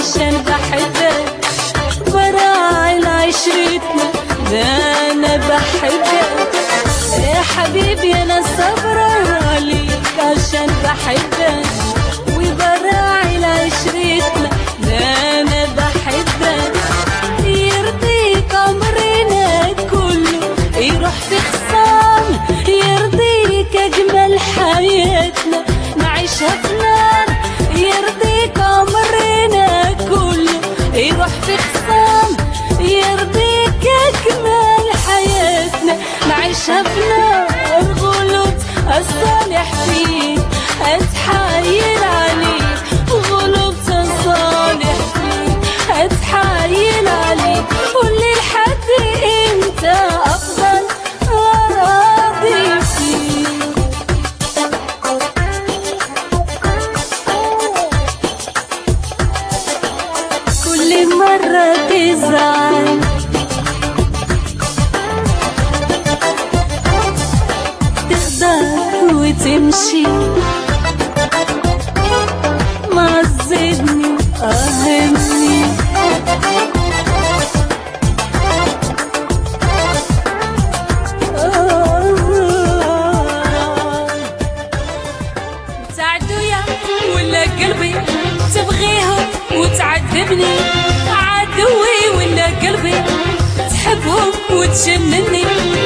عشان بحبك براعي لعشرتنا ده انا بحبك يا حبيبي انا صبرة عليك عشان بحبك وبراعي لعشرتنا ده انا بحبك يرضيك عمرنا كله يروح في خصام يرضيك اجمل حياتنا نعيشها في نار يرضيك عمرنا كله يروح في خصام يرضيك اجمل حياتنا نعيشها في نار غلط الصالح فيك اتحايل عليك غلط الصالح فيك اتحايل عليك قولي لحد انت افضل راضي فيك كل مرة تزعل تقدر وتمشي معذبني وقهرني تعدويا ولا قلبي تبغيهم وتعذبني عدوي ولا قلبي تحبهم وتجنني